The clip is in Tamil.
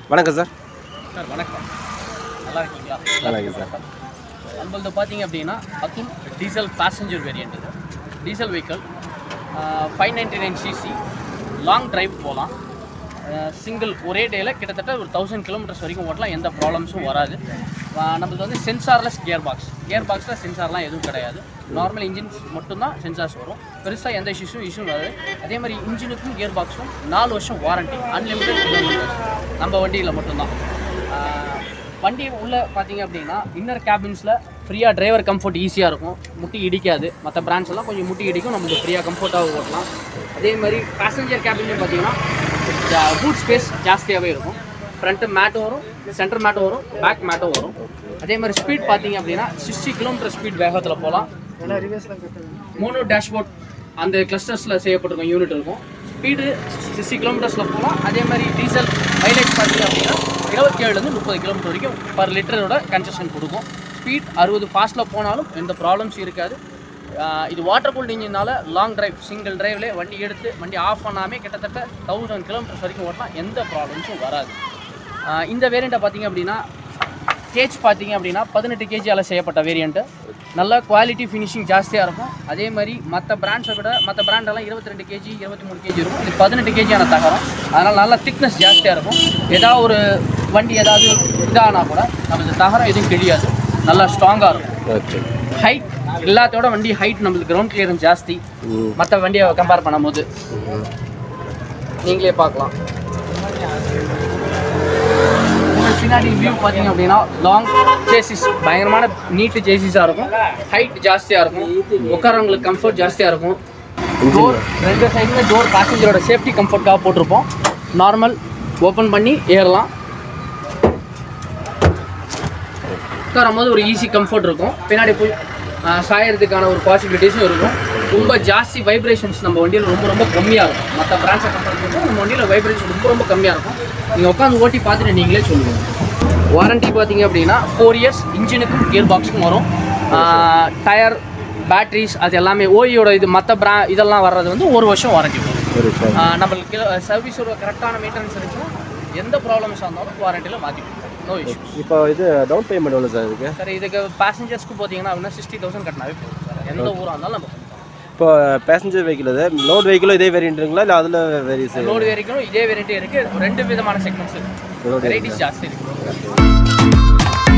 வணக்கம் சார் சார் வணக்கம் நல்லா இருக்கீங்களா நல்லா இருக்கு சார் நம்மளது பார்த்தீங்க அப்படின்னா அதுவும் டீசல் பேசஞ்சர் வேரியண்ட் இது diesel vehicle five ninety nine CC long drive போகலாம் சிங்கிள் ஒரே டேயில் கிட்டத்தட்ட ஒரு தௌசண்ட் கிலோமீட்டர்ஸ் வரைக்கும் ஓட்டலாம் எந்த ப்ராப்ளம்ஸும் வராது ஆஹ் நம்மளது வந்து சென்சார்லெஸ் கியர் பாக்ஸ் கியர் பாக்ஸில் சென்சார்லாம் எதுவும் கிடையாது நார்மல் இன்ஜின்ஸ் மட்டும்தான் சென்சார்ஸ் வரும் பெருசாக எந்த இஷ்யூஸும் இஷ்யூ வராது அதே மாதிரி இன்ஜினுக்கும் கியர் பாக்ஸும் நாலு வருஷம் வாரண்டி அன்லிமிட்டட் கிலோமீட்டர்ஸ் நம்ம வண்டியில் மட்டும்தான் ஆஹ் வண்டி உள்ள பார்த்தீங்க அப்படின்னா இன்னர் கேபின்ஸில் ஃப்ரீயாக டிரைவர் கம்ஃபர்ட் ஈஸியாக இருக்கும் முட்டி இடிக்காது மற்ற பிராண்ட்ஸ் எல்லாம் கொஞ்சம் முட்டி இடிக்கும் நமக்கு ஃப்ரீயாக கம்ஃபர்ட்டாக ஓட்டலாம் அதே மாதிரி பேசஞ்சர் கேபின்லையும் பார்த்தீங்கன்னா பூட் ஸ்பேஸ் ஜாஸ்தியாகவே இருக்கும் ஃப்ரண்ட்டு மேட்டும் வரும் சென்டர் மேட்டும் வரும் பேக் மேட்டும் வரும் அதே மாதிரி ஸ்பீட் பார்த்தீங்க அப்படின்னா சிக்ஸ்டி கிலோமீட்டர் ஸ்பீட் வேகத்தில் போகலாம் மோனோ டேஷ்போர்ட் அந்த கிளஸ்டர்ஸில் செய்யப்பட்டிருக்கும் யூனிட் இருக்கும் ஸ்பீடு சிக்ஸ்டி கிலோமீட்டர்ஸில் போகலாம் அதே மாதிரி டீசல் மைலேஜ் பார்த்தீங்க அப்படின்னா இருபத்தி ஏழுலேருந்து முப்பது கிலோமீட்டர் வரைக்கும் பர் லிட்டரோட கன்செஷன் கொடுக்கும் ஸ்பீட் அறுபது ஃபாஸ்ட்டில் போனாலும் எந்த ப்ராப்ளம்ஸ் இருக்காது ஆஹ் இது வாட்டர் கூல்ட் இன்ஜினால லாங் டிரைவ் சிங்கிள் டிரைவ்லேயே வண்டி எடுத்து வண்டி ஆஃப் பண்ணாமே கிட்டத்தட்ட தௌசண்ட் கிலோமீட்டர்ஸ் வரைக்கும் ஓட்டலாம் எந்த ப்ராப்ளம்ஸும் வராது ஆஹ் இந்த வேரியண்ட்டை பார்த்தீங்க அப்படின்னா கேஜ் பார்த்தீங்க அப்படின்னா பதினெட்டு கேஜியால் செய்யப்பட்ட வேரியண்ட்டு நல்ல குவாலிட்டி ஃபினிஷிங் ஜாஸ்தியாக இருக்கும் அதே மாதிரி மற்ற பிராண்ட்ஸை விட மற்ற பிராண்டெல்லாம் இருபத்தி ரெண்டு கேஜி இருபத்தி மூணு கேஜி இருக்கும் இது பதினெட்டு கேஜியான தகரம் அதனால் நல்லா திக்னஸ் ஜாஸ்தியாக இருக்கும் ஏதாவது ஒரு வண்டி ஏதாவது இதானா கூட நமக்கு தகரம் எதுவும் கிழியாது நல்லா ஸ்ட்ராங்காக இருக்கும் ஓகே ஹைட் எல்லாத்தோட வண்டி ஹைட் நம்மளுக்கு கிரவுண்ட் கிளியரன்ஸ் ஜாஸ்தி ம் மற்ற வண்டியை கம்பேர் பண்ணும்போது நீங்களே பார்க்கலாம் உங்களுக்கு பின்னாடி வியூ பார்த்தீங்க அப்படின்னா லாங் சேசிஸ் பயங்கரமான நீட்டு சேசிஸாக இருக்கும் ஹைட் ஜாஸ்தியாக இருக்கும் உட்காரவங்களுக்கு கம்ஃபர்ட் ஜாஸ்தியாக இருக்கும் டோர் ரெண்டு சைடுமே டோர் பேசஞ்சரோட சேஃப்டி கம்ஃபர்ட்டாக போட்டிருப்போம் நார்மல் ஓப்பன் பண்ணி ஏறலாம் உட்காரும் போது ஒரு ஈஸி கம்ஃபர்ட் இருக்கும் பின்னாடி போய் ஆஹ், சாயறதுக்கான ஒரு பாசிபிலிட்டிஸும் இருக்கும் ரொம்ப ஜாஸ்தி வைப்ரேஷன்ஸ் நம்ம வண்டியில் ரொம்ப ரொம்ப கம்மியாக இருக்கும் மற்ற பிராண்ட்ஸை கம்பேர் பண்ணும்போது நம்ம வண்டியில் வைப்ரேஷன் ரொம்ப ரொம்ப கம்மியாக இருக்கும் நீங்கள் உட்காந்து ஓட்டி பார்த்துட்டு நீங்களே சொல்லுவீங்க வாரண்டி பார்த்தீங்க அப்படின்னா ஃபோர் இயர்ஸ் இன்ஜினுக்கும் கியர் பாக்ஸுக்கும் வரும் டயர் பேட்டரிஸ் அது எல்லாமே ஓயோட இது மற்ற பிரா இதெல்லாம் வர்றது வந்து ஒரு வருஷம் வாரண்டி வரும் ஒரு சார் ஆஹ் நம்மளுக்கு சர்வீஸோட கரெக்டான மெயின்டெனன்ஸ் இருந்துச்சுன்னா எந்த ப்ராப்ளம்ஸாக இருந்தாலும் வாரண்டியில் மாற்றி கொடுப்போம் நோ இஷ்யூ இப்போ இது டவுன் பேமெண்ட் எவ்வளோ சார் இதுக்கு சார் இதுக்கு பேசஞ்சர்ஸ்க்கு பார்த்தீங்கன்னா அப்படின்னா சிக்ஸ்டி தௌசண்ட் கட்டினாவே போதும் சார் எந்த ஊராக இருந்தாலும் நம்ம பண்ணிக்கலாம் இப்போ பேசஞ்சர் வெஹிக்கிள் இது லோட் வெஹிக்கிளும் இதே வேரியண்ட்டுங்களா இல்லை அதில் வேரியஸ் லோடு வேரிக்கும் இதே வெரைட்டி இருக்குது ரெண்டு விதமான செக்மெண்ட்ஸ் இருக்குது Load வெரைட்டிஸ் ஜாஸ்தி இருக்குது